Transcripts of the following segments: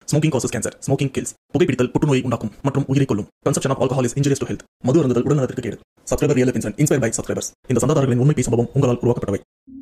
smoking causes cancer smoking kills புகைப்பிடித்தல் புற்றுநோயை உண்டாக்கும் மற்றும் உயிரை கொல்லும் consumption of alcohol is injurious to health மது அருந்துதல் உடல்நலத்திற்கு கேடு சப்ஸ்கிரைபர் ரியல் பின்சன் இன்ஸ்பயர் பை சப்ஸ்கிரைபர்ஸ் இந்த சந்தாதாரர்களின் உண்மை பேசும் சம்பவம் உங்களால் உருவாக்கப்பட்டவை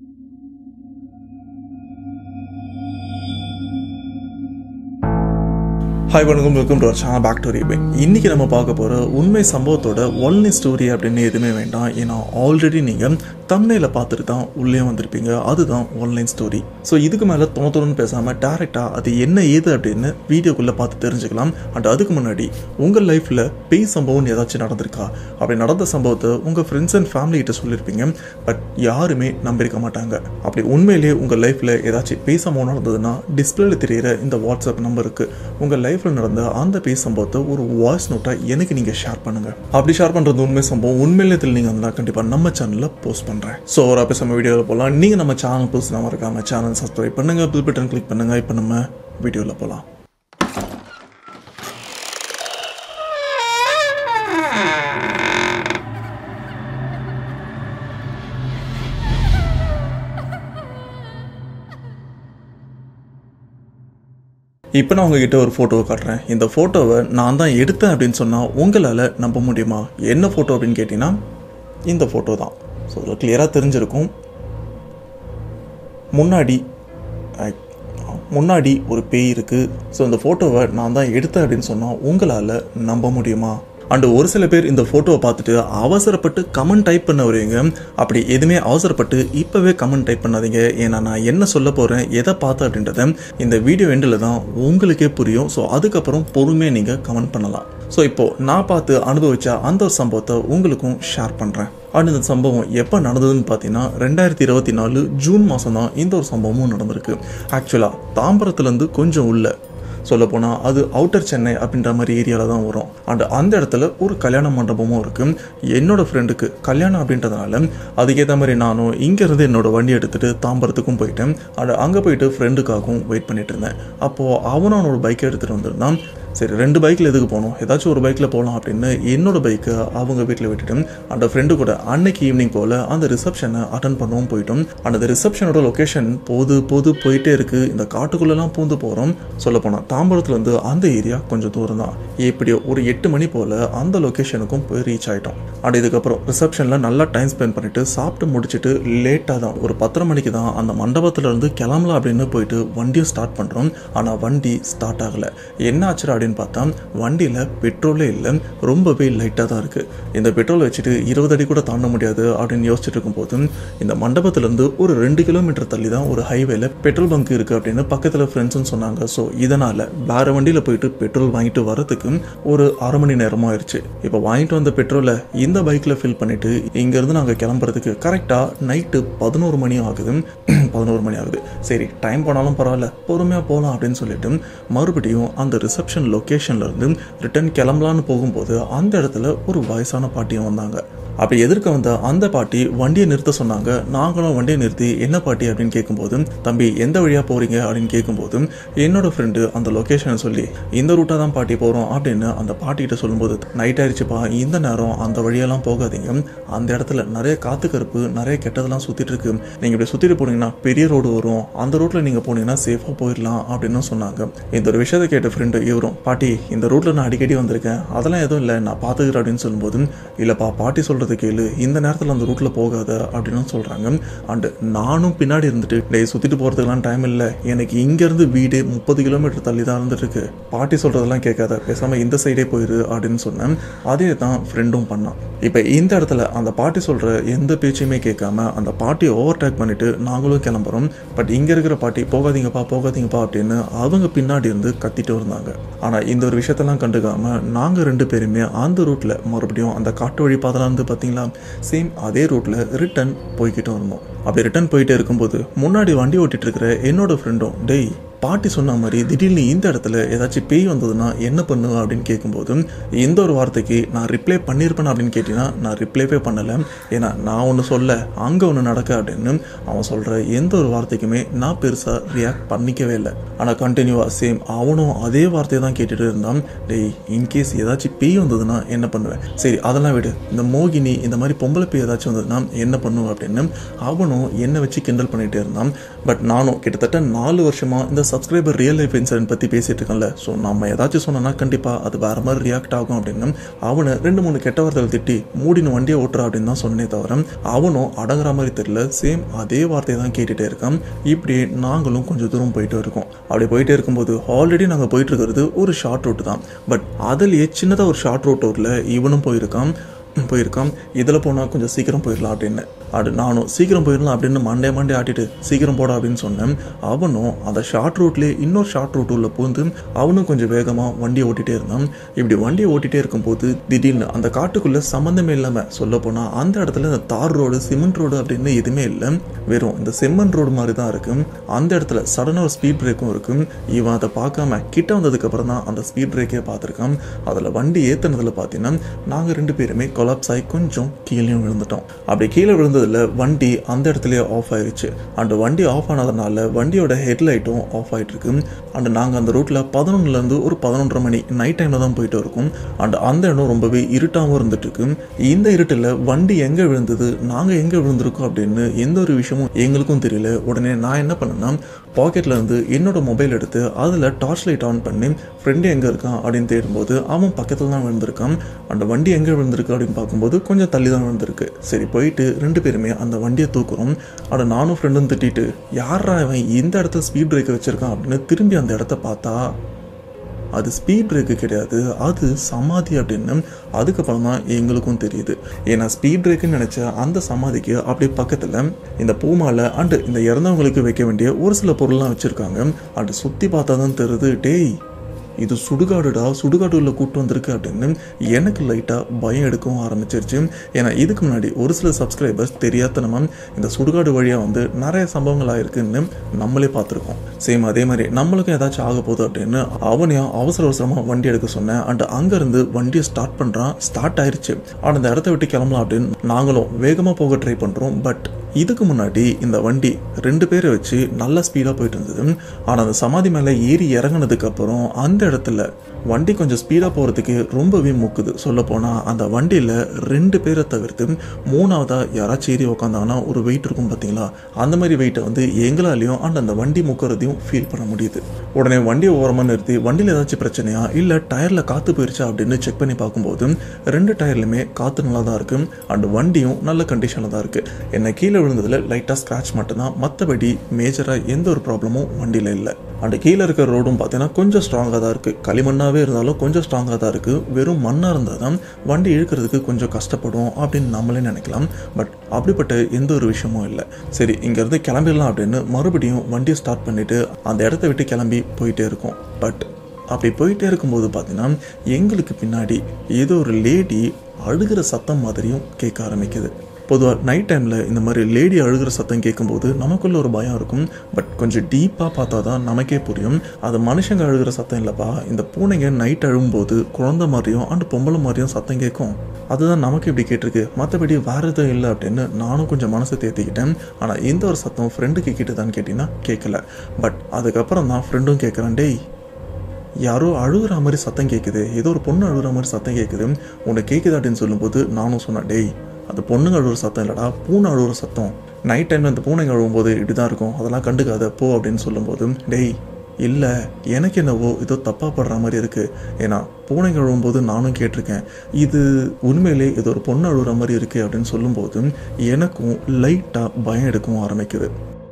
ஹாய் வணக்கம் welcome to channel back to ரீபே இன்னைக்கு நம்ம பார்க்க போகிற உண்மை சம்பவத்தோட ஒன்லி ஸ்டோரி அப்படின்னு எதுவுமே வேண்டாம் ஏன்னா ஆல்ரெடி நீங்கள் தம்னையில் பார்த்துட்டு தான் உள்ளே வந்திருப்பீங்க அதுதான் ஆன்லைன் ஸ்டோரி ஸோ இதுக்கு மேலே தொணத்தொன்னு பேசாமல் டேரெக்டாக அது என்ன ஏது அப்படின்னு வீடியோக்குள்ளே பார்த்து தெரிஞ்சுக்கலாம் அண்ட் அதுக்கு முன்னாடி உங்கள் லைஃப்பில் பேய் சம்பவம் ஏதாச்சும் நடந்திருக்கா அப்படி நடந்த சம்பவத்தை உங்கள் ஃப்ரெண்ட்ஸ் அண்ட் ஃபேமிலி கிட்ட சொல்லியிருப்பீங்க பட் யாருமே நம்பியிருக்க மாட்டாங்க அப்படி உண்மையிலேயே உங்கள் லைஃப்பில் ஏதாச்சும் பேய் சம்பவம் நடந்ததுன்னா டிஸ்பிளேல தெரியிற இந்த வாட்ஸ்அப் நம்பருக்கு உங்கள் லைஃப்பில் நடந்த அந்த பேய் சம்பவத்தை ஒரு வாய்ஸ் நோட்டாக எனக்கு நீங்கள் ஷேர் பண்ணுங்கள் அப்படி ஷேர் பண்ணுறது உண்மை சம்பவம் உண்மையிலே இதில் நீங்கள் இருந்தால் கண்டிப்பாக நம்ம சேனலில் போஸ்ட் பண்ணுறேன் ஸோ ஒரு அப்போ நம்ம வீடியோவில் போகலாம் நீங்கள் நம்ம சேனல் புதுசு நம்ம இருக்காம சேனல் சப்ஸ்கிரைப் பண்ணுங்கள் பில் பட்டன் கிளிக் பண்ணுங்கள் இப்போ நம்ம வீடியோவில் போகலாம் இப்போ நான் உங்ககிட்ட ஒரு ஃபோட்டோவை காட்டுறேன் இந்த ஃபோட்டோவை நான் தான் எடுத்தேன் அப்படின்னு சொன்னால் உங்களால் நம்ப முடியுமா என்ன ஃபோட்டோ அப்படின்னு கேட்டிங்கன்னா இந்த ஃபோட்டோ தான் ஸோ இதில் கிளியராக தெரிஞ்சிருக்கும் முன்னாடி அஹ், முன்னாடி ஒரு பேய் இருக்குது ஸோ இந்த ஃபோட்டோவை நான் தான் எடுத்தேன் அப்படின்னு சொன்னால் உங்களால் நம்ப முடியுமா அண்டு ஒரு சில பேர் இந்த ஃபோட்டோவை பார்த்துட்டு அவசரப்பட்டு கமெண்ட் டைப் பண்ண வருவீங்க அப்படி எதுவுமே அவசரப்பட்டு இப்போவே கமெண்ட் டைப் பண்ணாதீங்க ஏன்னா நான் என்ன சொல்ல போகிறேன் எதை பார்த்தேன் அப்படின்றத இந்த வீடியோ எண்டில் தான் உங்களுக்கே புரியும் ஸோ அதுக்கப்புறம் பொறுமையாக நீங்கள் கமெண்ட் பண்ணலாம் ஸோ இப்போது நான் பார்த்து அனுபவிச்ச அந்த ஒரு சம்பவத்தை உங்களுக்கும் ஷேர் பண்ணுறேன் அண்ட் இந்த சம்பவம் எப்போ நடந்ததுன்னு பார்த்தீங்கன்னா ரெண்டாயிரத்தி இருபத்தி நாலு ஜூன் மாதம் தான் இந்த ஒரு சம்பவமும் நடந்திருக்கு ஆக்சுவலாக தாம்பரத்துலேருந்து கொஞ்சம் உள்ள சொல்லப்போனால் அது அவுட்டர் சென்னை அப்படின்ற மாதிரி ஏரியாவில் தான் வரும் அண்ட் அந்த இடத்துல ஒரு கல்யாண மண்டபமும் இருக்குது என்னோட ஃப்ரெண்டுக்கு கல்யாணம் அப்படின்றதுனால அதுக்கேற்ற மாதிரி நானும் இங்கேருந்து என்னோட வண்டி எடுத்துகிட்டு தாம்பரத்துக்கும் போயிட்டேன் அண்ட் அங்கே போயிட்டு ஃப்ரெண்டுக்காகவும் வெயிட் பண்ணிட்டு இருந்தேன் அப்போது அவனும் அவனோட பைக்கை எடுத்துகிட்டு வந்திருந்தான் சரி ரெண்டு பைக்கில் எதுக்கு போகணும் ஏதாச்சும் ஒரு பைக்கில் போகலாம் அப்படின்னு என்னோட பைக்கை அவங்க வீட்டில் விட்டுட்டு அந்த ஃப்ரெண்டு கூட அன்னைக்கு ஈவினிங் போல் அந்த ரிசப்ஷனை அட்டன் பண்ணவும் போயிட்டோம் and அந்த ரிசப்ஷனோட லொக்கேஷன் போது போது போயிட்டே இருக்குது இந்த காட்டுக்குள்ளெல்லாம் பூந்து போகிறோம் சொல்லப்போனால் தாம்பரத்துலேருந்து அந்த ஏரியா கொஞ்சம் தூரம் தான் எப்படியோ ஒரு எட்டு மணி போல் அந்த லொக்கேஷனுக்கும் போய் ரீச் ஆகிட்டோம் அண்ட் இதுக்கப்புறம் ரிசப்ஷனில் நல்லா டைம் ஸ்பெண்ட் பண்ணிட்டு சாப்பிட்டு முடிச்சுட்டு லேட்டாக தான் ஒரு பத்தரை மணிக்கு தான் அந்த மண்டபத்துல இருந்து கிளம்பலாம் அப்படின்னு போயிட்டு வண்டியை ஸ்டார்ட் பண்ணுறோம் ஆனால் வண்டி ஸ்டார்ட் ஆகலை என்ன ஆச்சு அப்படின்னு பார்த்தா வண்டியில் பெட்ரோலே இல்லை ரொம்பவே லைட்டாக தான் இருக்குது இந்த பெட்ரோல் வச்சுட்டு இருபது அடி கூட தாண்ட முடியாது அப்படின்னு யோசிச்சுட்டு இருக்கும்போது இந்த மண்டபத்துலேருந்து ஒரு ரெண்டு கிலோமீட்டர் தள்ளி தான் ஒரு ஹைவேல பெட்ரோல் பங்க் இருக்குது அப்படின்னு பக்கத்தில் ஃப்ரெண்ட்ஸும் சொன்னாங்க ஸோ இதனால் வேற வண்டியில் போயிட்டு பெட்ரோல் வாங்கிட்டு வரதுக்கு ஒரு அரை மணி நேரமும் ஆயிடுச்சு இப்போ வாங்கிட்டு வந்த பெட்ரோலை இந்த பைக்கில் ஃபில் பண்ணிட்டு இங்கேருந்து நாங்கள் கிளம்புறதுக்கு கரெக்டாக நைட்டு பதினோரு மணி ஆகுது பதினோரு மணி ஆகுது சரி டைம் போனாலும் பரவாயில்ல பொறுமையாக போகலாம் அப்படின்னு சொல்லிட்டு மறுபடியும் அந்த ரிசப்ஷன் லொக்கேஷன்ல இருந்து ரிட்டர்ன் கிளம்பலான்னு போகும்போது அந்த இடத்துல ஒரு வயசான பாட்டியும் வந்தாங்க அப்படி எதிர்க்க வந்த அந்த பாட்டி வண்டியை நிறுத்த சொன்னாங்க நாங்களும் வண்டியை நிறுத்தி என்ன பாட்டி அப்படின்னு கேட்கும்போது தம்பி எந்த வழியாக போறீங்க அப்படின்னு கேட்கும்போது என்னோட ஃப்ரெண்டு அந்த லொக்கேஷனை சொல்லி இந்த ரூட்டாக தான் பாட்டி போகிறோம் அப்படின்னு அந்த பாட்டிகிட்ட சொல்லும்போது நைட் ஆயிடுச்சுப்பா இந்த நேரம் அந்த வழியெல்லாம் போகாதீங்க அந்த இடத்துல நிறைய காத்து கருப்பு நிறைய கெட்டதெல்லாம் சுற்றிட்டு இருக்கு நீங்கள் இப்படி சுற்றிட்டு போனீங்கன்னா பெரிய ரோடு வரும் அந்த ரோட்டில் நீங்கள் போனீங்கன்னா சேஃபாக போயிடலாம் அப்படின்னு சொன்னாங்க இந்த ஒரு விஷயத்தை கேட்ட ஃப்ரெண்டு இவரும் பாட்டி இந்த ரூட்டில் நான் அடிக்கடி வந்திருக்கேன் அதெல்லாம் எதுவும் இல்லை நான் பார்த்துக்கிறேன் அப்படின்னு சொல்லும்போது இல்லைப்பா பாட்டி சொல்கிறது கேளு இந்த நேரத்தில் அந்த ரூட்டில் போகாத அப்படின்னு சொல்கிறாங்க அண்டு நானும் பின்னாடி இருந்துட்டு டேய் சுற்றிட்டு போகிறதுக்கெல்லாம் டைம் இல்லை எனக்கு இங்கேருந்து வீடு முப்பது கிலோமீட்டர் தள்ளி தான் இருந்துட்டு இருக்கு பாட்டி சொல்கிறதெல்லாம் கேட்காத பேசாமல் இந்த சைடே போயிரு அப்படின்னு சொன்னேன் அதே தான் ஃப்ரெண்டும் பண்ணான் இப்போ இந்த இடத்துல அந்த பாட்டி சொல்கிற எந்த பேச்சையுமே கேட்காம அந்த பாட்டியை ஓவர்டேக் பண்ணிட்டு நாங்களும் கிளம்புறோம் பட் இங்கே இருக்கிற பாட்டி போகாதீங்கப்பா போகாதீங்கப்பா அப்படின்னு அவங்க பின்னாடி இருந்து கத்திட்டு இருந்தாங்க ஆனால் இந்த ஒரு விஷயத்தெல்லாம் கண்டுக்காம நாங்கள் ரெண்டு பேருமே அந்த ரூட்டில் மறுபடியும் அந்த காட்டு வழி பாதலாம் இருந்து பார்த்தீங்களா சேம் அதே ரூட்டில் ரிட்டன் போய்கிட்டு இருந்தோம் அப்படி ரிட்டன் போயிட்டே இருக்கும்போது முன்னாடி வண்டி ஓட்டிட்டு இருக்கிற என்னோட ஃப்ரெண்டும் டேய் பாட்டி சொன்ன மாதிரி திடீர்னு இந்த இடத்துல ஏதாச்சும் பேய் வந்ததுன்னா என்ன பண்ணுவேன் அப்படின்னு கேட்கும்போது இந்த ஒரு வார்த்தைக்கு நான் ரிப்ளை பண்ணியிருப்பேன் அப்படின்னு கேட்டிங்கன்னா நான் ரிப்ளைவே பண்ணலை ஏன்னா நான் ஒன்று சொல்ல அங்கே ஒன்று நடக்க அப்படின்னு அவன் சொல்கிற எந்த ஒரு வார்த்தைக்குமே நான் பெருசாக ரியாக்ட் பண்ணிக்கவே இல்லை ஆனால் கண்டினியூவாக சேம் அவனும் அதே வார்த்தையை தான் கேட்டுட்டு இருந்தான் டேய் இன்கேஸ் ஏதாச்சும் பேய் வந்ததுன்னா என்ன பண்ணுவேன் சரி அதெல்லாம் விடு இந்த மோகினி இந்த மாதிரி பொம்பளை பேய் ஏதாச்சும் வந்ததுன்னா என்ன பண்ணுவேன் அப்படின்னு அவனும் என்னை வச்சு கிண்டல் பண்ணிகிட்டே இருந்தான் பட் நானும் கிட்டத்தட்ட நாலு வருஷமாக இந்த சப்ஸ்கிரைபர் ரியல் லைஃப் இன்சிடென்ட் பற்றி பேசிட்டு இருக்கேன்ல ஸோ நம்ம ஏதாச்சும் சொன்னோன்னா கண்டிப்பாக அது வேற மாதிரி ரியாக்ட் ஆகும் அப்படின்னு அவனை ரெண்டு மூணு கெட்ட வார்த்தைகள் திட்டி மூடின்னு வண்டியை ஓட்டுறா அப்படின்னு தான் சொன்னே தவிர அவனும் அடங்குற மாதிரி தெரியல சேம் அதே வார்த்தையை தான் கேட்டுகிட்டே இருக்கான் இப்படி நாங்களும் கொஞ்சம் தூரம் போயிட்டு இருக்கோம் அப்படி போயிட்டே இருக்கும்போது ஆல்ரெடி நாங்கள் போயிட்டு இருக்கிறது ஒரு ஷார்ட் ரூட் தான் பட் அதுலேயே சின்னதாக ஒரு ஷார்ட் ரூட் ரோட்டில் இவனும் போயிருக்கான் போயிருக்கான் இதில் போனால் கொஞ்சம் சீக்கிரம் போயிடலாம் அப்படின்னு அது நானும் சீக்கிரம் போயிடலாம் அப்படின்னு மண்டே மண்டே ஆட்டிட்டு சீக்கிரம் போடா அப்படின்னு சொன்னேன் அவனும் அந்த ஷார்ட் ரூட்லேயே இன்னொரு ஷார்ட் ரூட் உள்ள பூந்து அவனும் கொஞ்சம் வேகமாக வண்டியை ஓட்டிகிட்டே இருந்தான் இப்படி வண்டியை ஓட்டிகிட்டே இருக்கும்போது திடீர்னு அந்த காட்டுக்குள்ளே சம்மந்தமே இல்லாமல் சொல்ல போனால் அந்த இடத்துல இந்த தார் ரோடு சிமெண்ட் ரோடு அப்படின்னு எதுவுமே இல்லை வெறும் இந்த செம்மண் ரோடு மாதிரி தான் இருக்கு அந்த இடத்துல சடனாக ஒரு ஸ்பீட் பிரேக்கும் இருக்கு இவன் அதை பார்க்காம கிட்ட வந்ததுக்கு அப்புறம் தான் அந்த ஸ்பீட் பிரேக்கே பார்த்துருக்கான் அதில் வண்டி ஏற்றுனதில் பார்த்தீங்கன்னா நாங்கள் ரெண்டு பேருமே கொலாப்ஸ் ஆகி கொஞ்சம் கீழே விழுந்துட்டோம் அப்படி கீழே விழுந்ததில் வண்டி அந்த இடத்துலயே ஆஃப் ஆயிடுச்சு அண்ட் வண்டி ஆஃப் ஆனதுனால வண்டியோட ஹெட்லைட்டும் ஆஃப் ஆயிட்டு இருக்கு அண்ட் நாங்கள் அந்த ரூட்டில் பதினொன்னுலேருந்து ஒரு பதினொன்றரை மணி நைட் டைமில் தான் போயிட்டு இருக்கோம் அண்ட் அந்த இடம் ரொம்பவே இருட்டாகவும் இருந்துட்டு இருக்கு இந்த இருட்டில் வண்டி எங்கே விழுந்தது நாங்கள் எங்கே விழுந்திருக்கோம் அப்படின்னு எந்த ஒரு விஷயமும் எங்களுக்கும் தெரியல உடனே நான் என்ன பண்ணேன்னா பாக்கெட்ல இருந்து என்னோட மொபைல் எடுத்து அதில் டார்ச் லைட் ஆன் பண்ணி ஃப்ரெண்டு எங்கே இருக்கான் அப்படின்னு தேடும்போது அவன் பக்கத்தில் தான் விழுந்திருக்கான் அந்த வண்டி எங்கே விழுந்திருக்கு அப்படின்னு பார்க்கும்போது கொஞ்சம் தள்ளி தான் விழுந்திருக்கு சரி போயிட்டு ரெண்டு பேருமே அந்த வண்டியை தூக்குறோம் அட நானும் ஃப்ரெண்டும் திட்டிட்டு யாரா இவன் இந்த இடத்துல ஸ்பீட் பிரேக்கை வச்சிருக்கான் அப்படின்னு திரும்பி அந்த இடத்த பார்த்தா அது ஸ்பீட் பிரேக்கு கிடையாது அது சமாதி அப்படின்னு அதுக்கப்புறம் தான் எங்களுக்கும் தெரியுது ஏன்னா ஸ்பீட் பிரேக்குன்னு நினச்ச அந்த சமாதிக்கு அப்படியே பக்கத்தில் இந்த பூமாலை அண்டு இந்த இறந்தவங்களுக்கு வைக்க வேண்டிய ஒரு சில பொருள்லாம் வச்சுருக்காங்க அண்டு சுற்றி பார்த்தா தான் தெரியுது டேய் இது சுடுகாடுடா சுடுகாடுல கூட்டு வந்திருக்கு அப்படின்னு எனக்கு லைட்டாக பயம் எடுக்கவும் ஆரம்பிச்சிருச்சு ஏன்னா இதுக்கு முன்னாடி ஒரு சில சப்ஸ்கிரைபர்ஸ் தெரியாதனமா இந்த சுடுகாடு வழியாக வந்து நிறைய சம்பவங்கள் ஆயிருக்குன்னு நம்மளே பார்த்துருக்கோம் சேம் அதே மாதிரி நம்மளுக்கும் ஏதாச்சும் ஆக போகுது அப்படின்னு அவனையும் அவசர அவசரமாக வண்டி எடுக்க சொன்னேன் அண்ட் அங்கேருந்து வண்டியை ஸ்டார்ட் பண்ணுறான் ஸ்டார்ட் ஆயிருச்சு ஆனால் அந்த இடத்த விட்டு கிளம்பலாம் அப்படின்னு நாங்களும் வேகமாக போக ட்ரை பண்ணுறோம் பட் இதுக்கு முன்னாடி இந்த வண்டி ரெண்டு பேரை வச்சு நல்ல ஸ்பீடாக போயிட்டு இருந்தது ஆனால் அந்த சமாதி மேலே ஏறி இறங்குனதுக்கு அப்புறம் அந்த இடத்துல வண்டி கொஞ்சம் ஸ்பீடாக போகிறதுக்கு ரொம்பவே முக்குது சொல்லப்போனால் அந்த வண்டியில் ரெண்டு பேரை தவிர்த்து மூணாவதாக யாராச்சும் ஏறி உக்காந்தாங்கன்னா ஒரு வெயிட் இருக்கும் பார்த்தீங்களா அந்த மாதிரி வெயிட்டை வந்து எங்களாலையும் அண்ட் அந்த வண்டி முக்கிறதையும் ஃபீல் பண்ண முடியுது உடனே வண்டியை ஓரமாக நிறுத்தி வண்டியில் ஏதாச்சும் பிரச்சனையா இல்லை டயரில் காற்று போயிருச்சா அப்படின்னு செக் பண்ணி பார்க்கும்போது ரெண்டு டயர்லையுமே காற்று நல்லா தான் இருக்குது அண்ட் வண்டியும் நல்ல கண்டிஷனில் தான் இருக்குது என்ன கீழே விழுந்ததில் லைட்டாக ஸ்க்ராட்ச் மட்டும்தான் மற்றபடி மேஜராக எந்த ஒரு ப்ராப்ளமும் வண்டியில் இல்லை அண்ட் கீழே இருக்கிற ரோடும் பார்த்தீங்கன்னா கொஞ்சம் ஸ்ட்ராங்காக தான் இருக்குது களிமண்ணாகவே இருந்தாலும் கொஞ்சம் ஸ்ட்ராங்காக தான் இருக்குது வெறும் மண்ணாக இருந்தால் தான் வண்டி இழுக்கிறதுக்கு கொஞ்சம் கஷ்டப்படும் அப்படின்னு நம்மளே நினைக்கலாம் பட் அப்படிப்பட்ட எந்த ஒரு விஷயமும் இல்லை சரி இங்கேருந்து கிளம்பிடலாம் அப்படின்னு மறுபடியும் வண்டியை ஸ்டார்ட் பண்ணிவிட்டு அந்த இடத்த விட்டு கிளம்பி போயிட்டே இருக்கோம் பட் அப்படி போயிட்டே இருக்கும்போது பார்த்தீங்கன்னா எங்களுக்கு பின்னாடி ஏதோ ஒரு லேடி அழுகிற சத்தம் மாதிரியும் கேட்க ஆரம்பிக்குது பொதுவாக நைட் டைமில் இந்த மாதிரி லேடி அழுகிற சத்தம் கேட்கும்போது நமக்குள்ள ஒரு பயம் இருக்கும் பட் கொஞ்சம் டீப்பாக பார்த்தா தான் நமக்கே புரியும் அது மனுஷங்க அழுகிற சத்தம் இல்லைப்பா இந்த பூனைங்க நைட் அழுகும்போது குழந்த மாதிரியும் அண்ட் பொம்பளை மாதிரியும் சத்தம் கேட்கும் அதுதான் நமக்கு இப்படி கேட்டிருக்கு மற்றபடி வேறு எதுவும் இல்லை அப்படின்னு நானும் கொஞ்சம் மனசை தேர்த்திக்கிட்டேன் ஆனால் எந்த ஒரு சத்தம் ஃப்ரெண்டுக்கு கேட்டுதான்னு கேட்டிங்கன்னா கேட்கல பட் அதுக்கப்புறம் தான் ஃப்ரெண்டும் கேட்குறான் டேய் யாரோ அழுகுற மாதிரி சத்தம் கேட்குது ஏதோ ஒரு பொண்ணு அழுகுற மாதிரி சத்தம் கேட்குது உனக்கு கேட்குது அப்படின்னு சொல்லும்போது நானும் சொன்னேன் டேய் அது பொண்ணுங்க அழுகுற சத்தம் இல்லைடா பூனை அழுகுற சத்தம் நைட் டைமில் இந்த பூனைங்க அழுகும்போது இப்படி தான் இருக்கும் அதெல்லாம் கண்டுக்காத போ அப்படின்னு சொல்லும்போது டேய் இல்லை எனக்கு என்னவோ ஏதோ தப்பாக படுற மாதிரி இருக்குது ஏன்னா பூனைங்க அழுகும்போது நானும் கேட்டிருக்கேன் இது உண்மையிலே ஏதோ ஒரு பொண்ணு அழுகுற மாதிரி இருக்குது அப்படின்னு சொல்லும்போது எனக்கும் லைட்டாக பயம் எடுக்கவும் ஆரம்பிக்குது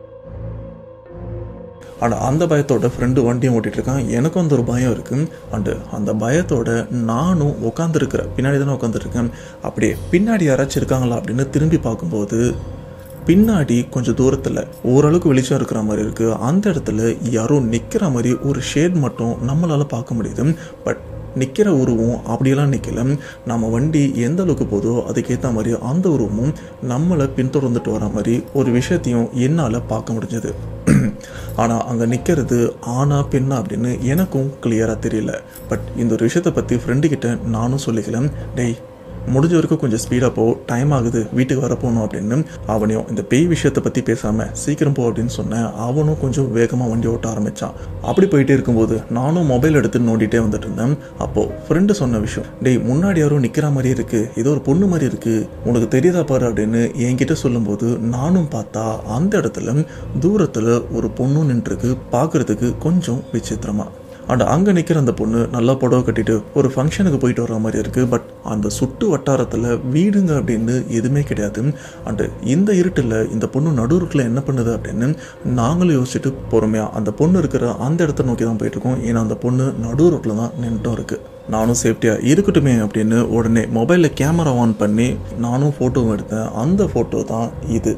ஆனால் அந்த பயத்தோட ஃப்ரெண்டு வண்டியும் ஓட்டிட்டு இருக்கான் எனக்கும் அந்த ஒரு பயம் இருக்கு அண்டு அந்த பயத்தோட நானும் உட்காந்துருக்கிறேன் பின்னாடி தானே உட்காந்துருக்கேன் அப்படியே பின்னாடி யாராச்சும் இருக்காங்களா அப்படின்னு திரும்பி பார்க்கும்போது பின்னாடி கொஞ்சம் தூரத்தில் ஓரளவுக்கு வெளிச்சம் இருக்கிற மாதிரி இருக்குது அந்த இடத்துல யாரோ நிற்கிற மாதிரி ஒரு ஷேட் மட்டும் நம்மளால் பார்க்க முடியுது பட் நிற்கிற உருவம் அப்படியெல்லாம் நிற்கல நம்ம வண்டி எந்த அளவுக்கு போதோ அதுக்கேற்ற மாதிரி அந்த உருவமும் நம்மளை பின்தொடர்ந்துட்டு வர மாதிரி ஒரு விஷயத்தையும் என்னால் பார்க்க முடிஞ்சது ஆனால் அங்கே நிற்கிறது ஆனா பெண்ணா அப்படின்னு எனக்கும் கிளியராக தெரியல பட் இந்த ஒரு விஷயத்தை பற்றி ஃப்ரெண்டுக்கிட்ட நானும் சொல்லிக்கல டேய் முடிஞ்ச வரைக்கும் கொஞ்சம் ஸ்பீடாக போ டைம் ஆகுது வீட்டுக்கு வர போகணும் அப்படின்னு அவனையும் இந்த பேய் விஷயத்தை பற்றி பேசாமல் சீக்கிரம் போ அப்படின்னு சொன்னேன் அவனும் கொஞ்சம் வேகமாக வண்டி ஓட்ட ஆரம்பித்தான் அப்படி போயிட்டே இருக்கும்போது நானும் மொபைல் எடுத்து நோண்டிட்டே வந்துட்டு இருந்தேன் அப்போது ஃப்ரெண்டு சொன்ன விஷயம் டேய் முன்னாடி யாரும் நிற்கிற மாதிரி இருக்கு ஏதோ ஒரு பொண்ணு மாதிரி இருக்கு உனக்கு தெரியுதா பாரு அப்படின்னு என்கிட்ட சொல்லும்போது நானும் பார்த்தா அந்த இடத்துல தூரத்தில் ஒரு பொண்ணு நின்றுருக்கு பார்க்கறதுக்கு கொஞ்சம் விசித்திரமா அண்ட் அங்கே நிற்கிற அந்த பொண்ணு நல்லா புடவை கட்டிட்டு ஒரு ஃபங்க்ஷனுக்கு போயிட்டு வர மாதிரி இருக்குது பட் அந்த சுட்டு வட்டாரத்தில் வீடுங்க அப்படின்னு எதுவுமே கிடையாது அண்டு இந்த இருட்டில் இந்த பொண்ணு நடுவுருட்டில் என்ன பண்ணுது அப்படின்னு நாங்களும் யோசிச்சுட்டு பொறுமையாக அந்த பொண்ணு இருக்கிற அந்த இடத்த நோக்கி தான் போயிட்டுருக்கோம் ஏன்னா அந்த பொண்ணு நடு ரோட்டில் தான் நின்றுட்டும் இருக்குது நானும் சேஃப்டியாக இருக்கட்டுமே அப்படின்னு உடனே மொபைலில் கேமரா ஆன் பண்ணி நானும் ஃபோட்டோவும் எடுத்தேன் அந்த ஃபோட்டோ தான் இது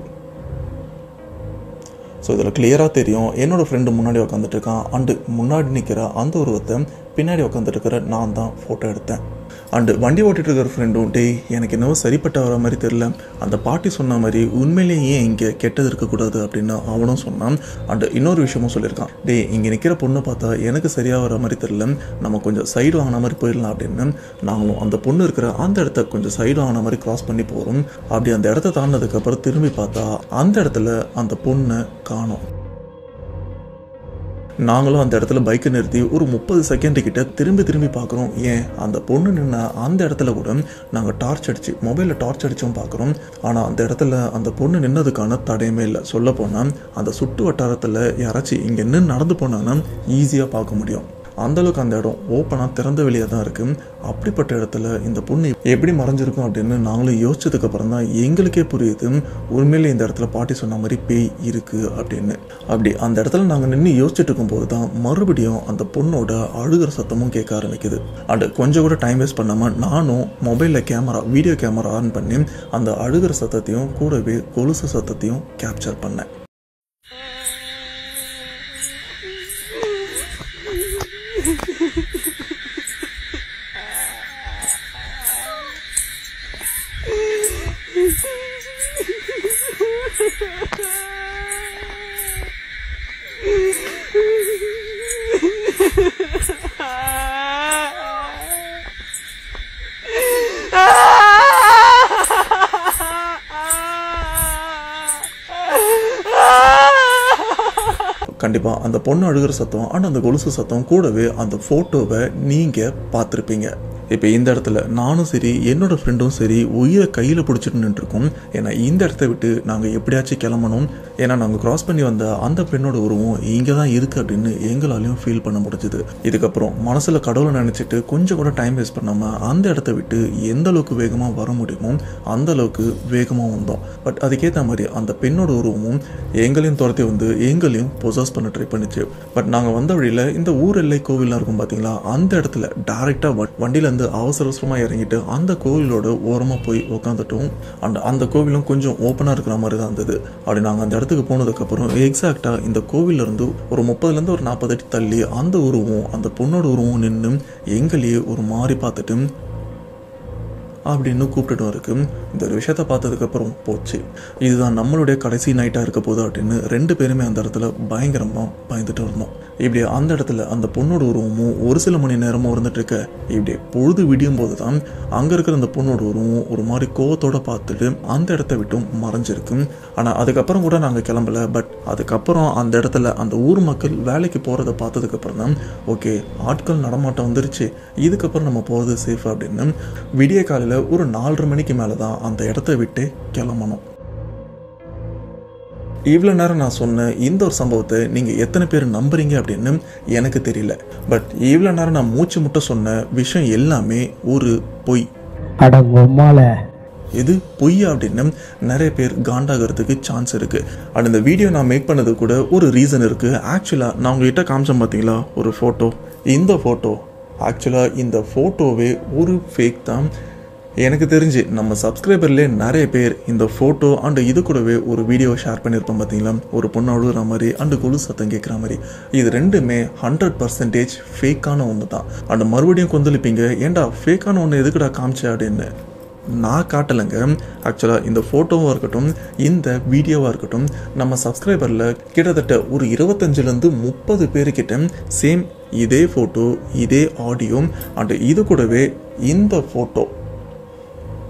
ஸோ இதில் கிளியராக தெரியும் என்னோடய ஃப்ரெண்டு முன்னாடி உட்காந்துட்டு இருக்கான் அண்டு முன்னாடி நிற்கிற அந்த உருவத்தை பின்னாடி உட்காந்துட்டு இருக்கிற நான் தான் ஃபோட்டோ எடுத்தேன் அண்டு வண்டி ஓட்டிட்டு இருக்கிற ஃப்ரெண்டும் டேய் எனக்கு என்னவோ சரிப்பட்ட வர மாதிரி தெரில அந்த பாட்டி சொன்ன மாதிரி உண்மையிலேயே ஏன் இங்கே கெட்டது இருக்கக்கூடாது அப்படின்னு அவனும் சொன்னான் அண்டு இன்னொரு விஷயமும் சொல்லியிருக்கான் டேய் இங்கே நிற்கிற பொண்ணை பார்த்தா எனக்கு சரியாக வர மாதிரி தெரில நம்ம கொஞ்சம் சைடு வாங்கின மாதிரி போயிடலாம் அப்படின்னு நாங்களும் அந்த பொண்ணு இருக்கிற அந்த இடத்த கொஞ்சம் சைடு வாங்கின மாதிரி கிராஸ் பண்ணி போகிறோம் அப்படி அந்த இடத்த தாண்டினதுக்கப்புறம் திரும்பி பார்த்தா அந்த இடத்துல அந்த பொண்ணை காணோம் நாங்களும் அந்த இடத்துல பைக்கை நிறுத்தி ஒரு முப்பது செகண்ட் கிட்ட திரும்பி திரும்பி பார்க்குறோம் ஏன் அந்த பொண்ணு நின்ன அந்த இடத்துல கூட நாங்கள் டார்ச் அடிச்சு மொபைலில் டார்ச் அடிச்சும் பார்க்குறோம் ஆனால் அந்த இடத்துல அந்த பொண்ணு நின்னதுக்கான தடையுமே இல்லை சொல்ல போனால் அந்த சுட்டு வட்டாரத்தில் யாராச்சும் இங்கே நின்று நடந்து போனாங்கன்னா ஈஸியாக பார்க்க முடியும் அந்த அளவுக்கு அந்த இடம் ஓப்பனாக திறந்த வெளியாக தான் இருக்கு அப்படிப்பட்ட இடத்துல இந்த பொண்ணு எப்படி மறைஞ்சிருக்கும் அப்படின்னு நாங்களும் யோசிச்சதுக்கு அப்புறம் தான் எங்களுக்கே புரியுது உண்மையிலே இந்த இடத்துல பாட்டி சொன்ன மாதிரி பேய் இருக்கு அப்படின்னு அப்படி அந்த இடத்துல நாங்கள் நின்று யோசிச்சுட்டு இருக்கும்போது தான் மறுபடியும் அந்த பொண்ணோட அழுகிற சத்தமும் கேட்க ஆரம்பிக்குது அண்ட் கொஞ்சம் கூட டைம் வேஸ்ட் பண்ணாமல் நானும் மொபைலில் கேமரா வீடியோ கேமரா ஆன் பண்ணி அந்த அழுகிற சத்தத்தையும் கூடவே கொலுசு சத்தத்தையும் கேப்சர் பண்ணேன் கண்டிப்பாக அந்த பொண்ணு அழுகிற சத்தம் அண்ட் அந்த கொலுசு சத்தம் கூடவே அந்த ஃபோட்டோவை நீங்கள் பார்த்துருப்பீங்க இப்போ இந்த இடத்துல நானும் சரி என்னோட ஃப்ரெண்டும் சரி உயிரை கையில் பிடிச்சிட்டு நின்றுருக்கோம் ஏன்னா இந்த இடத்த விட்டு நாங்கள் எப்படியாச்சும் கிளம்பணும் ஏன்னா நாங்கள் கிராஸ் பண்ணி வந்த அந்த பெண்ணோட உருவம் இங்கே தான் இருக்குது அப்படின்னு எங்களாலையும் ஃபீல் பண்ண முடிஞ்சுது இதுக்கப்புறம் மனசில் கடவுளை நினச்சிட்டு கொஞ்சம் கூட டைம் வேஸ்ட் பண்ணாமல் அந்த இடத்த விட்டு எந்த அளவுக்கு வேகமாக வர முடியுமோ அந்த அளவுக்கு வேகமாக வந்தோம் பட் அதுக்கேற்ற மாதிரி அந்த பெண்ணோட உருவமும் எங்களையும் துரத்தி வந்து எங்களையும் பொசஸ் பண்ண ட்ரை பண்ணிச்சு பட் நாங்கள் வந்த வழியில் இந்த ஊர் எல்லை கோவில்லாம் இருக்கும் பார்த்தீங்களா அந்த இடத்துல டேரெக்டாக வண்டியிலேருந்து அவசர அவசரமாக இறங்கிட்டு அந்த கோவிலோட ஓரமாக போய் உட்காந்துட்டோம் அண்ட் அந்த கோவிலும் கொஞ்சம் ஓப்பனாக இருக்கிற மாதிரி தான் இருந்தது அப்படி நாங்கள் அந்த இடத்துக்கு போனதுக்கப்புறம் எக்ஸாக்டாக இந்த கோவிலேருந்து ஒரு முப்பதுலேருந்து ஒரு நாற்பது அடி தள்ளி அந்த உருவம் அந்த பொண்ணோட உருவம் நின்று எங்களையே ஒரு மாதிரி பார்த்துட்டு அப்படின்னு கூப்பிட்டுட்டும் இருக்கு இந்த ஒரு விஷயத்த பார்த்ததுக்கப்புறம் போச்சு இதுதான் நம்மளுடைய கடைசி நைட்டாக இருக்க போகுது அப்படின்னு ரெண்டு பேருமே அந்த இடத்துல பயங்கரமாக பயந்துட்டு இருந்தோம் இப்படி அந்த இடத்துல அந்த பொண்ணோட உருவமும் ஒரு சில மணி நேரமும் இருந்துட்டு இருக்க இப்படி பொழுது விடியும் போது தான் அங்கே இருக்கிற அந்த பொண்ணோட உருவம் ஒரு மாதிரி கோவத்தோட பார்த்துட்டு அந்த இடத்த விட்டும் மறைஞ்சிருக்கு ஆனால் அதுக்கப்புறம் கூட நாங்கள் கிளம்பல பட் அதுக்கப்புறம் அந்த இடத்துல அந்த ஊர் மக்கள் வேலைக்கு போகிறத பார்த்ததுக்கப்புறம் தான் ஓகே ஆட்கள் நடமாட்டம் வந்துருச்சு இதுக்கப்புறம் நம்ம போகிறது சேஃப் அப்படின்னு விடிய காலையில் ஒரு நாலரை மணிக்கு மேலே தான் அந்த இடத்த விட்டு கிளம்பணும் இவ்வளோ நேரம் நான் சொன்ன இந்த ஒரு சம்பவத்தை நீங்கள் எத்தனை பேர் நம்புறீங்க அப்படின்னு எனக்கு தெரியல பட் இவ்வளோ நேரம் நான் மூச்சு முட்டை சொன்ன விஷயம் எல்லாமே ஒரு பொய் அட உம்மால இது பொய் அப்படின்னு நிறைய பேர் காண்டாகிறதுக்கு சான்ஸ் இருக்கு அண்ட் இந்த வீடியோ நான் மேக் பண்ணது கூட ஒரு ரீசன் இருக்கு ஆக்சுவலாக நான் உங்ககிட்ட காமிச்சேன் பார்த்தீங்களா ஒரு ஃபோட்டோ இந்த ஃபோட்டோ ஆக்சுவலாக இந்த ஃபோட்டோவே ஒரு ஃபேக் தான் எனக்கு தெரிஞ்சு நம்ம சப்ஸ்கிரைபர்லேயே நிறைய பேர் இந்த ஃபோட்டோ அண்டு இது கூடவே ஒரு வீடியோ ஷேர் பண்ணியிருப்போம் பார்த்தீங்களா ஒரு பொண்ணு அழுகுற மாதிரி அண்டு கொலு சத்தம் கேட்குற மாதிரி இது ரெண்டுமே ஹண்ட்ரட் பர்சன்டேஜ் ஃபேக்கான ஒன்று தான் அண்டு மறுபடியும் கொந்தளிப்பீங்க ஏன்டா ஃபேக்கான ஒன்று எதுக்குடா காமிச்ச அப்படின்னு நான் காட்டலைங்க ஆக்சுவலாக இந்த ஃபோட்டோவாக இருக்கட்டும் இந்த வீடியோவாக இருக்கட்டும் நம்ம சப்ஸ்கிரைபரில் கிட்டத்தட்ட ஒரு இருபத்தஞ்சிலேருந்து முப்பது பேருக்கிட்ட சேம் இதே ஃபோட்டோ இதே ஆடியோ அண்ட் இது கூடவே இந்த ஃபோட்டோ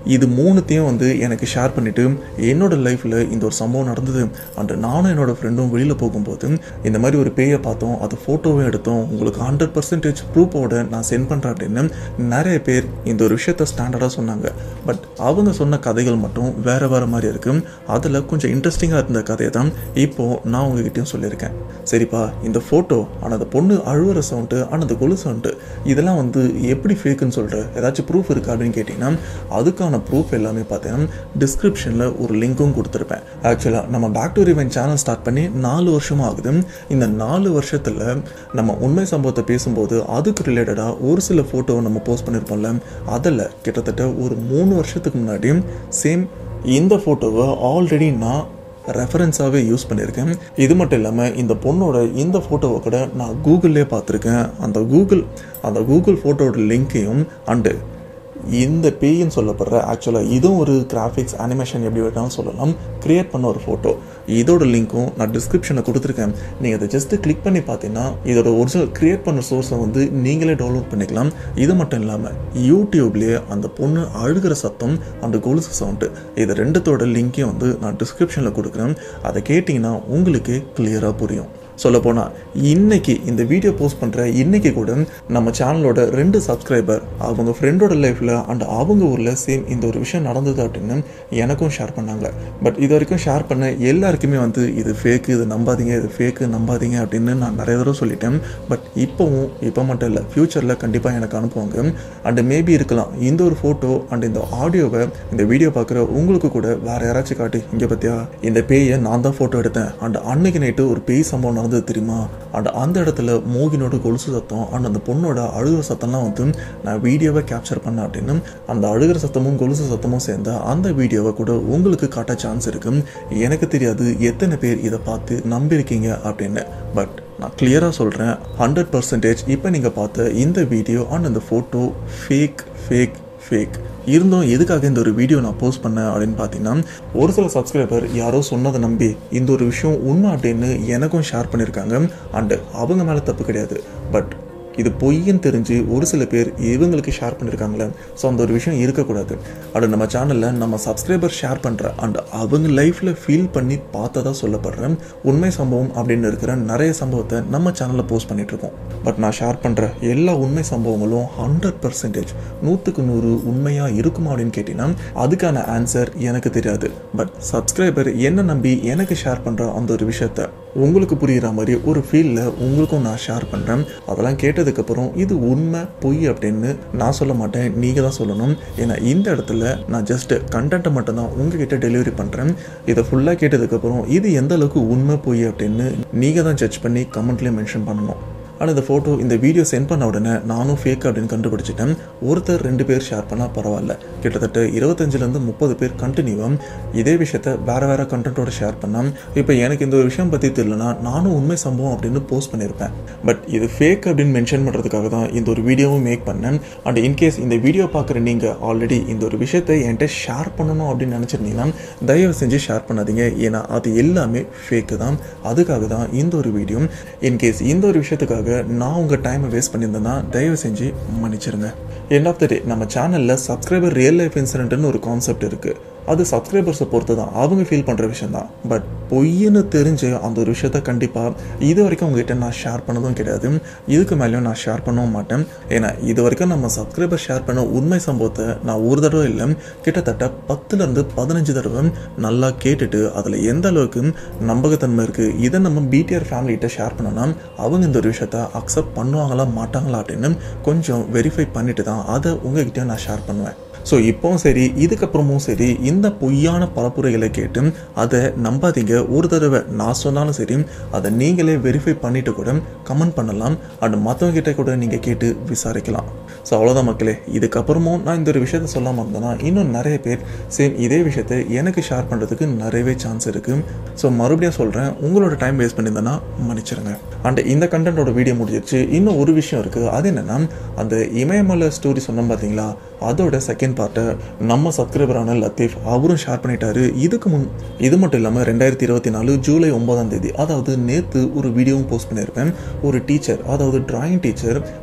இது மூணுத்தையும் வந்து எனக்கு ஷேர் பண்ணிவிட்டு என்னோட லைஃப்பில் இந்த ஒரு சம்பவம் நடந்தது அண்ட் நானும் என்னோட ஃப்ரெண்டும் வெளியில் போகும்போது இந்த மாதிரி ஒரு பேயை பார்த்தோம் அது ஃபோட்டோவே எடுத்தோம் உங்களுக்கு ஹண்ட்ரட் பர்சன்டேஜ் ப்ரூஃபோட நான் சென்ட் பண்ணுறேன் அப்படின்னு நிறைய பேர் இந்த ஒரு விஷயத்த ஸ்டாண்டர்டாக சொன்னாங்க பட் அவங்க சொன்ன கதைகள் மட்டும் வேறு வேறு மாதிரி இருக்கு அதில் கொஞ்சம் இன்ட்ரெஸ்டிங்காக இருந்த கதையை தான் இப்போது நான் உங்ககிட்டயும் சொல்லியிருக்கேன் சரிப்பா இந்த ஃபோட்டோ ஆனால் அந்த பொண்ணு அழுவுற சவுண்டு ஆனால் அந்த கொலு சவுண்டு இதெல்லாம் வந்து எப்படி ஃபேக்குன்னு சொல்கிற ஏதாச்சும் ப்ரூஃப் இருக்கா அப்படின்னு கேட்டிங்கன்னா அதுக்கான ப்ரூஃப் எல்லாமே பார்த்தீங்கன்னா டிஸ்கிரிப்ஷனில் ஒரு லிங்க்கும் கொடுத்துருப்பேன் ஆக்சுவலாக நம்ம பேக் டு ரிவென் சேனல் ஸ்டார்ட் பண்ணி நாலு வருஷமாக ஆகுது இந்த நாலு வருஷத்தில் நம்ம உண்மை சம்பவத்தை பேசும்போது அதுக்கு ரிலேட்டடாக ஒரு சில ஃபோட்டோவை நம்ம போஸ்ட் பண்ணியிருப்போம்ல அதில் கிட்டத்தட்ட ஒரு மூணு வருஷத்துக்கு முன்னாடி சேம் இந்த ஃபோட்டோவை ஆல்ரெடி நான் ரெஃபரன்ஸாகவே யூஸ் பண்ணியிருக்கேன் இது மட்டும் இல்லாமல் இந்த பொண்ணோட இந்த ஃபோட்டோவை கூட நான் கூகுள்லேயே பார்த்துருக்கேன் அந்த கூகுள் அந்த கூகுள் ஃபோட்டோட லிங்க்கையும் அண்டு இந்த பேயின்னு சொல்லப்படுற ஆக்சுவலாக இதுவும் ஒரு கிராஃபிக்ஸ் அனிமேஷன் எப்படி வேணாலும் சொல்லலாம் கிரியேட் பண்ண ஒரு ஃபோட்டோ இதோட லிங்க்கும் நான் டிஸ்கிரிப்ஷனில் கொடுத்துருக்கேன் நீங்கள் அதை ஜஸ்ட்டு கிளிக் பண்ணி பார்த்தீங்கன்னா இதோட ஒரிஜினல் கிரியேட் பண்ண சோர்ஸை வந்து நீங்களே டவுன்லோட் பண்ணிக்கலாம் இது மட்டும் இல்லாமல் யூடியூப்லேயே அந்த பொண்ணு அழுகிற சத்தம் அந்த கொலுசு சவுண்டு இது ரெண்டுத்தோட லிங்க்கையும் வந்து நான் டிஸ்கிரிப்ஷனில் கொடுக்குறேன் அதை கேட்டிங்கன்னா உங்களுக்கு கிளியராக புரியும் சொல்லப்போனால் இன்னைக்கு இந்த வீடியோ போஸ்ட் பண்ணுற இன்னைக்கு கூட நம்ம சேனலோட ரெண்டு சப்ஸ்கிரைபர் அவங்க ஃப்ரெண்டோட லைஃப்பில் அண்ட் அவங்க ஊரில் சேம் இந்த ஒரு விஷயம் நடந்தது அப்படின்னு எனக்கும் ஷேர் பண்ணாங்க பட் இது வரைக்கும் ஷேர் பண்ண எல்லாருக்குமே வந்து இது ஃபேக்கு இது நம்பாதீங்க இது ஃபேக்கு நம்பாதீங்க அப்படின்னு நான் நிறைய தடவை சொல்லிட்டேன் பட் இப்போவும் இப்போ மட்டும் இல்லை ஃப்யூச்சரில் கண்டிப்பாக எனக்கு அனுப்புவாங்க அண்ட் மேபி இருக்கலாம் இந்த ஒரு ஃபோட்டோ அண்ட் இந்த ஆடியோவை இந்த வீடியோ பார்க்குற உங்களுக்கு கூட வேற யாராச்சும் காட்டி இங்கே பார்த்தியா இந்த பேயை நான் தான் ஃபோட்டோ எடுத்தேன் அண்ட் அன்னைக்கு நைட்டு ஒரு பேய் சம்பவம் நடந்தது தெரியுமா அண்ட் அந்த இடத்துல மோகினோட கொலுசு சத்தம் அண்ட் அந்த பொண்ணோட அழுகிற சத்தம்லாம் வந்து நான் வீடியோவை கேப்சர் பண்ணேன் அப்படின்னு அந்த அழுகிற சத்தமும் கொலுசு சத்தமும் சேர்ந்த அந்த வீடியோவை கூட உங்களுக்கு காட்ட சான்ஸ் இருக்கு எனக்கு தெரியாது எத்தனை பேர் இதை பார்த்து நம்பியிருக்கீங்க அப்படின்னு பட் நான் கிளியராக சொல்கிறேன் ஹண்ட்ரட் பர்சன்டேஜ் இப்போ நீங்கள் பார்த்த இந்த வீடியோ அண்ட் அந்த ஃபோட்டோ ஃபேக் ஃபேக் ஃபேக் இருந்தும் எதுக்காக இந்த ஒரு வீடியோ நான் போஸ்ட் பண்ணேன் அப்படின்னு பார்த்தீங்கன்னா ஒரு சில சப்ஸ்கிரைபர் யாரோ சொன்னதை நம்பி இந்த ஒரு விஷயம் உண்மை அப்படின்னு எனக்கும் ஷேர் பண்ணியிருக்காங்க அண்டு அவங்க மேலே தப்பு கிடையாது பட் இது பொய்ன்னு தெரிஞ்சு ஒரு சில பேர் இவங்களுக்கு ஷேர் பண்ணியிருக்காங்களே ஸோ அந்த ஒரு விஷயம் இருக்கக்கூடாது அண்ட் நம்ம சேனலில் நம்ம சப்ஸ்கிரைபர் ஷேர் பண்ணுற அண்ட் அவங்க லைஃப்பில் ஃபீல் பண்ணி பார்த்ததா சொல்லப்படுற உண்மை சம்பவம் அப்படின்னு இருக்கிற நிறைய சம்பவத்தை நம்ம சேனலில் போஸ்ட் பண்ணிட்டு இருக்கோம் பட் நான் ஷேர் பண்ணுற எல்லா உண்மை சம்பவங்களும் ஹண்ட்ரட் பர்சன்டேஜ் நூற்றுக்கு நூறு உண்மையாக இருக்குமா அப்படின்னு கேட்டிங்கன்னா அதுக்கான ஆன்சர் எனக்கு தெரியாது பட் சப்ஸ்கிரைபர் என்ன நம்பி எனக்கு ஷேர் பண்ணுற அந்த ஒரு விஷயத்த உங்களுக்கு புரிகிற மாதிரி ஒரு ஃபீலில் உங்களுக்கும் நான் ஷேர் பண்ணுறேன் அதெல்லாம் கேட்டதுக்கப்புறம் இது உண்மை பொய் அப்படின்னு நான் சொல்ல மாட்டேன் நீங்கள் தான் சொல்லணும் ஏன்னா இந்த இடத்துல நான் ஜஸ்ட் கண்டென்ட்டை மட்டும்தான் உங்ககிட்ட டெலிவரி பண்ணுறேன் இதை ஃபுல்லாக கேட்டதுக்கப்புறம் இது எந்த அளவுக்கு உண்மை பொய் அப்படின்னு நீங்கள் தான் ஜட்ஜ் பண்ணி கமெண்ட்லேயே மென்ஷன் பண்ணணும் ஆனால் இந்த ஃபோட்டோ இந்த வீடியோ சென்ட் பண்ண உடனே நானும் ஃபேக் அப்படின்னு கண்டுபிடிச்சிட்டேன் ஒருத்தர் ரெண்டு பேர் ஷேர் பண்ணால் பரவாயில்ல கிட்டத்தட்ட இருபத்தஞ்சிலேருந்து முப்பது பேர் கண்டினியூவாக இதே விஷயத்த வேறு வேறு கண்டென்ட்டோட ஷேர் பண்ணால் இப்போ எனக்கு இந்த ஒரு விஷயம் பற்றி தெரியலனா நானும் உண்மை சம்பவம் அப்படின்னு போஸ்ட் பண்ணியிருப்பேன் பட் இது ஃபேக் அப்படின்னு மென்ஷன் பண்ணுறதுக்காக தான் இந்த ஒரு வீடியோவும் மேக் பண்ணேன் அண்ட் இன்கேஸ் இந்த வீடியோ பார்க்குற நீங்கள் ஆல்ரெடி இந்த ஒரு விஷயத்தை என்கிட்ட ஷேர் பண்ணணும் அப்படின்னு நினச்சிருந்தீங்கன்னா தயவு செஞ்சு ஷேர் பண்ணாதீங்க ஏன்னா அது எல்லாமே ஃபேக்கு தான் அதுக்காக தான் இந்த ஒரு வீடியோ இன்கேஸ் இந்த ஒரு விஷயத்துக்காக நான் உங்கள் டைமை வேஸ்ட் பண்ணியிருந்தேன்னா தயவு செஞ்சு மன்னிச்சிருங்க எண்ட் ஆஃப் த டே நம்ம சேனலில் சப்ஸ்கிரைபர் ரியல் லைஃப் இன்சிடென்ட்னு ஒரு கான்செப்ட் இருக்குது அது சப்ஸ்கிரைபர்ஸை பொறுத்து தான் அவங்க ஃபீல் பண்ணுற விஷயம் தான் பட் பொய்ன்னு தெரிஞ்சு அந்த ஒரு விஷயத்த கண்டிப்பாக இது வரைக்கும் உங்ககிட்ட நான் ஷேர் பண்ணதும் கிடையாது இதுக்கு மேலேயும் நான் ஷேர் பண்ணவும் மாட்டேன் ஏன்னா இது வரைக்கும் நம்ம சப்ஸ்கிரைபர் ஷேர் பண்ண உண்மை சம்பவத்தை நான் ஒரு தடவை இல்லை கிட்டத்தட்ட பத்துலேருந்து பதினஞ்சு தடவை நல்லா கேட்டுட்டு அதில் எந்த அளவுக்கு நம்பகத்தன்மை இருக்குது இதை நம்ம பிடிஆர் ஃபேமிலிகிட்ட ஷேர் பண்ணோன்னா அவங்க இந்த ஒரு விஷயத்த அக்செப்ட் பண்ணுவாங்களா மாட்டாங்களா அப்படின்னு கொஞ்சம் வெரிஃபை பண்ணிட்டு தான் அதை உங்ககிட்ட நான் ஷேர் பண்ணுவேன் ஸோ இப்போவும் சரி இதுக்கப்புறமும் சரி இந்த பொய்யான பரப்புரைகளை கேட்டு அதை நம்பாதீங்க ஒரு தடவை நான் சொன்னாலும் சரி அதை நீங்களே வெரிஃபை பண்ணிட்டு கூட கமெண்ட் பண்ணலாம் அண்ட் மற்றவங்க கிட்ட கூட நீங்கள் கேட்டு விசாரிக்கலாம் ஸோ அவ்வளோதான் மக்களே இதுக்கப்புறமும் நான் இந்த ஒரு விஷயத்த சொல்லாமல் இருந்தேன்னா இன்னும் நிறைய பேர் சேம் இதே விஷயத்தை எனக்கு ஷேர் பண்ணுறதுக்கு நிறையவே சான்ஸ் இருக்குது ஸோ மறுபடியும் சொல்கிறேன் உங்களோட டைம் வேஸ்ட் பண்ணியிருந்தேன்னா மன்னிச்சிருங்க அண்ட் இந்த கண்டென்ட்டோட வீடியோ முடிஞ்சிருச்சு இன்னும் ஒரு விஷயம் இருக்குது அது என்னென்னா அந்த இமயமலை ஸ்டோரி சொன்னோம் பார்த்தீங்களா அதோட செகண்ட் பார்ட்டை நம்ம சப்ஸ்கிரைபரான லத்தீஃப் அவரும் ஷேர் பண்ணிட்டாரு இதுக்கு முன் இது மட்டும் இல்லாமல் ரெண்டாயிரத்தி இருபத்தி நாலு ஜூலை ஒன்பதாம் தேதி அதாவது நேற்று ஒரு வீடியோவும் போஸ்ட் பண்ணியிருப்பேன் ஒரு டீச்சர் அதாவது டிராயிங் டீச்சர்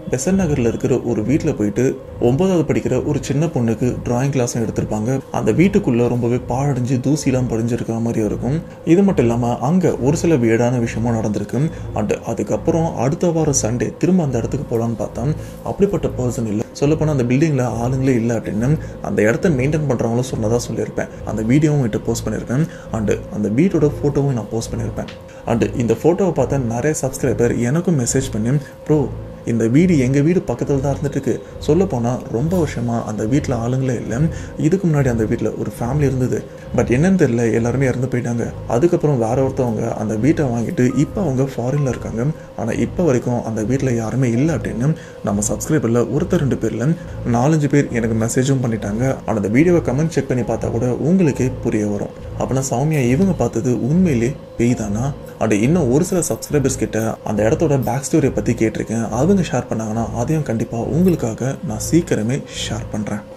பெசன் நகரில் இருக்கிற ஒரு வீட்டில் போயிட்டு ஒன்பதாவது படிக்கிற ஒரு சின்ன பொண்ணுக்கு டிராயிங் கிளாஸும் எடுத்திருப்பாங்க அந்த வீட்டுக்குள்ள ரொம்பவே பாழடைஞ்சு தூசிலாம் படிஞ்சிருக்கிற மாதிரி இருக்கும் இது மட்டும் இல்லாமல் அங்கே ஒரு சில வீடான விஷயமும் நடந்திருக்கு அண்ட் அதுக்கப்புறம் அடுத்த வாரம் சண்டே திரும்ப அந்த இடத்துக்கு போகலான்னு பார்த்தா அப்படிப்பட்ட பர்சன் இல்லை சொல்லப்போனால் அந்த பில்டிங்கில் ஆளுங்களே இல்லை அப்படின்னு அந்த இடத்த மெயின்டைன் பண்ணுறவங்களும் சொன்னதாக சொல்லியிருப்பேன் அந்த வீடியோவும் கிட்ட போஸ்ட் பண்ணியிருக்கேன் அண்டு அந்த வீட்டோட ஃபோட்டோவும் நான் போஸ்ட் பண்ணியிருப்பேன் அண்டு இந்த ஃபோட்டோவை பார்த்த நிறைய சப்ஸ்கிரைபர் எனக்கும் மெசேஜ் பண்ணி ப்ரோ இந்த வீடு எங்கள் வீடு பக்கத்தில் தான் இருந்துட்டு இருக்கு சொல்லப்போனால் ரொம்ப வருஷமாக அந்த வீட்டில் ஆளுங்களே இல்லை இதுக்கு முன்னாடி அந்த வீட்டில் ஒரு ஃபேமிலி இருந்தது பட் என்னன்னு தெரியல எல்லாருமே இறந்து போயிட்டாங்க அதுக்கப்புறம் வேற ஒருத்தவங்க அந்த வீட்டை வாங்கிட்டு இப்போ அவங்க ஃபாரினில் இருக்காங்க ஆனால் இப்போ வரைக்கும் அந்த வீட்டில் யாருமே இல்லை அப்படின்னு நம்ம சப்ஸ்கிரைபரில் ஒருத்தர் ரெண்டு பேரில் நாலஞ்சு பேர் எனக்கு மெசேஜும் பண்ணிட்டாங்க ஆனால் அந்த வீடியோவை கமெண்ட் செக் பண்ணி பார்த்தா கூட உங்களுக்கே புரிய வரும் அப்படின்னா சௌமியா இவங்க பார்த்தது உண்மையிலே பேய் தானா அண்ட் இன்னும் ஒரு சில சப்ஸ்கிரைபர்ஸ் கிட்ட அந்த இடத்தோட பேக் ஸ்டோரியை பற்றி கேட்டிருக்கேன் அவங்க ஷேர் பண்ணாங்கன்னா அதையும் கண்டிப்பாக உங்களுக்காக நான் சீக்கிரமே ஷேர் பண்ணுறேன்